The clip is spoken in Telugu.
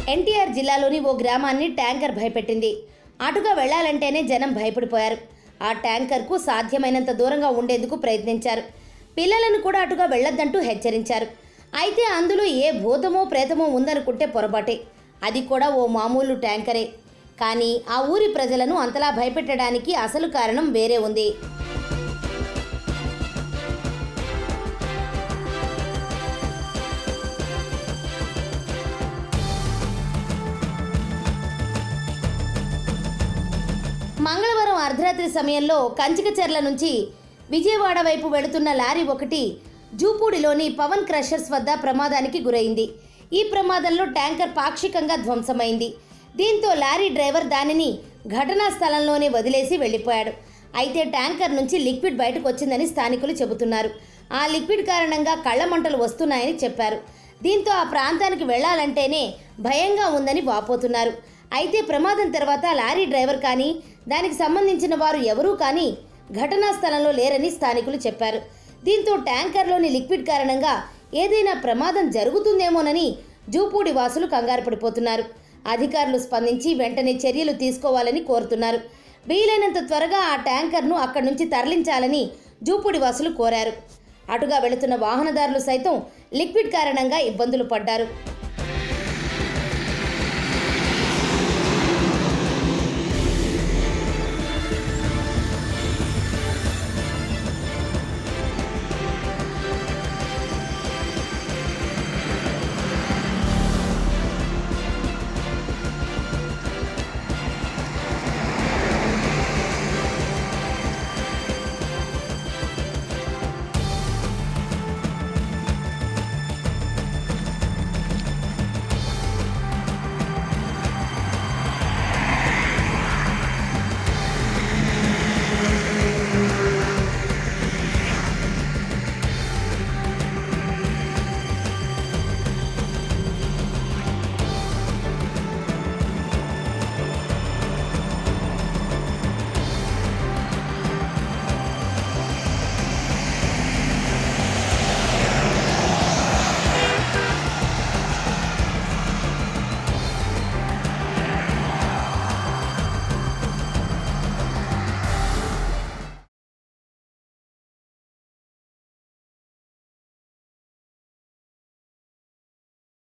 ఎన్టీఆర్ జిల్లాలోని ఓ గ్రామాన్ని ట్యాంకర్ భయపెట్టింది అటుగా వెళ్లాలంటేనే జనం భయపడిపోయారు ఆ ట్యాంకర్కు సాధ్యమైనంత దూరంగా ఉండేందుకు ప్రయత్నించారు పిల్లలను కూడా అటుగా వెళ్లొద్దంటూ హెచ్చరించారు అయితే అందులో ఏ భూతమో ప్రేతమో ఉందనుకుంటే పొరపాటే అది కూడా ఓ మామూలు ట్యాంకరే కానీ ఆ ఊరి ప్రజలను అంతలా భయపెట్టడానికి అసలు కారణం వేరే ఉంది మంగళవారం అర్ధరాత్రి సమయంలో కంచికచెర్ల నుంచి విజయవాడ వైపు వెళుతున్న లారీ ఒకటి జూపూడిలోని పవన్ క్రషర్స్ వద్ద ప్రమాదానికి గురైంది ఈ ప్రమాదంలో ట్యాంకర్ పాక్షికంగా ధ్వంసమైంది దీంతో లారీ డ్రైవర్ దానిని ఘటనా స్థలంలోనే వదిలేసి వెళ్ళిపోయాడు అయితే ట్యాంకర్ నుంచి లిక్విడ్ బయటకు వచ్చిందని స్థానికులు చెబుతున్నారు ఆ లిక్విడ్ కారణంగా కళ్ళ మంటలు వస్తున్నాయని చెప్పారు దీంతో ఆ ప్రాంతానికి వెళ్లాలంటేనే భయంగా ఉందని వాపోతున్నారు అయితే ప్రమాదం తర్వాత లారీ డ్రైవర్ కానీ దానికి సంబంధించిన వారు ఎవరూ కానీ ఘటనా స్థలంలో లేరని స్థానికులు చెప్పారు దీంతో ట్యాంకర్లోని లిక్విడ్ కారణంగా ఏదైనా ప్రమాదం జరుగుతుందేమోనని జూపూడి వాసులు కంగారు పడిపోతున్నారు అధికారులు స్పందించి వెంటనే చర్యలు తీసుకోవాలని కోరుతున్నారు వీలైనంత త్వరగా ఆ ట్యాంకర్ను అక్కడి నుంచి తరలించాలని జూపూడి వాసులు కోరారు అటుగా వెళుతున్న వాహనదారులు సైతం లిక్విడ్ కారణంగా ఇబ్బందులు పడ్డారు